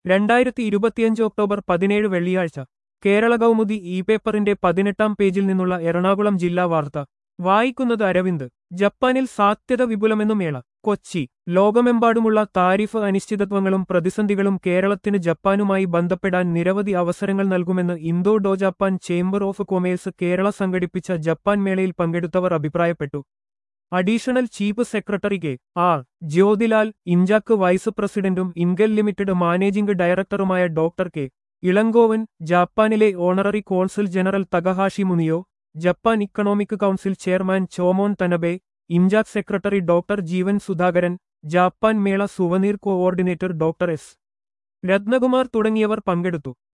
രണ്ടായിരത്തി ഇരുപത്തിയഞ്ച് ഒക്ടോബർ പതിനേഴ് വെള്ളിയാഴ്ച കേരള കൗമുദി ഇ പേപ്പറിന്റെ പതിനെട്ടാം പേജിൽ നിന്നുള്ള എറണാകുളം ജില്ലാ വാർത്ത വായിക്കുന്നത് അരവിന്ദ് ജപ്പാനിൽ സാധ്യത വിപുലമെന്നു മേള കൊച്ചി ലോകമെമ്പാടുമുള്ള താരിഫ് അനിശ്ചിതത്വങ്ങളും പ്രതിസന്ധികളും കേരളത്തിന് ജപ്പാനുമായി ബന്ധപ്പെടാൻ നിരവധി അവസരങ്ങൾ നൽകുമെന്ന് ഇന്തോ ഡോ Japan chamber of commerce Kerala സംഘടിപ്പിച്ച ജപ്പാൻ മേളയിൽ പങ്കെടുത്തവർ അഭിപ്രായപ്പെട്ടു additional chief secretary K R Jyothilal Injack vice പ്രസിഡന്റും ഇൻഗൽ ലിമിറ്റഡ് മാനേജിംഗ് ഡയറക്ടറുമായ ഡോക്ടർ കെ ഇളങ്കോവൻ ജപ്പാനിലെ honorary consul general Takahashi Munio Japan economic council chairman Chomon Tanabe Injack secretary doctor Jeevan Sudhakaran Japan മേള souvenir coordinator doctor S Ratnakumar തുടങ്ങിയവർ പങ്കെടുത്തു